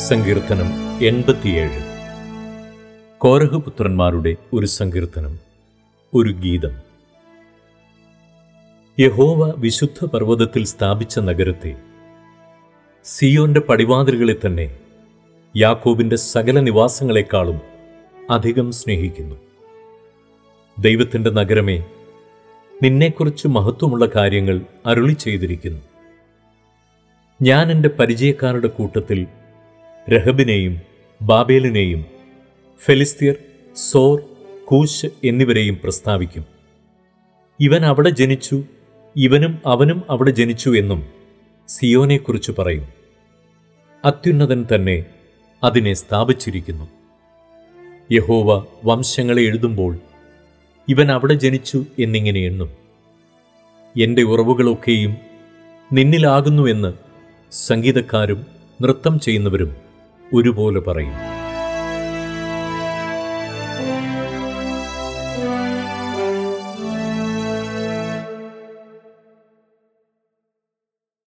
സങ്കീർത്തനം എൺപത്തിയേഴ് കോരഹ് പുത്രന്മാരുടെ ഒരു സങ്കീർത്തനം ഒരു ഗീതം യഹോവ വിശുദ്ധ പർവ്വതത്തിൽ സ്ഥാപിച്ച നഗരത്തെ സിയോന്റെ പടിവാതിലുകളെ തന്നെ യാക്കോബിന്റെ സകല നിവാസങ്ങളെക്കാളും അധികം സ്നേഹിക്കുന്നു ദൈവത്തിന്റെ നഗരമേ നിന്നെക്കുറിച്ച് മഹത്വമുള്ള കാര്യങ്ങൾ അരുളി ചെയ്തിരിക്കുന്നു ഞാൻ എൻ്റെ പരിചയക്കാരുടെ കൂട്ടത്തിൽ രഹബിനെയും ബാബേലിനെയും ഫെലിസ്തീർ സോർ കൂശ് എന്നിവരെയും പ്രസ്താവിക്കും ഇവൻ അവിടെ ജനിച്ചു ഇവനും അവനും അവിടെ ജനിച്ചു എന്നും സിയോനെക്കുറിച്ച് പറയും അത്യുന്നതൻ തന്നെ അതിനെ സ്ഥാപിച്ചിരിക്കുന്നു യഹോവ വംശങ്ങളെ എഴുതുമ്പോൾ ഇവൻ അവിടെ ജനിച്ചു എന്നിങ്ങനെ എണ്ണും എൻ്റെ ഉറവുകളൊക്കെയും നിന്നിലാകുന്നു എന്ന് സംഗീതക്കാരും നൃത്തം ചെയ്യുന്നവരും ഒരുപോലെ പറയും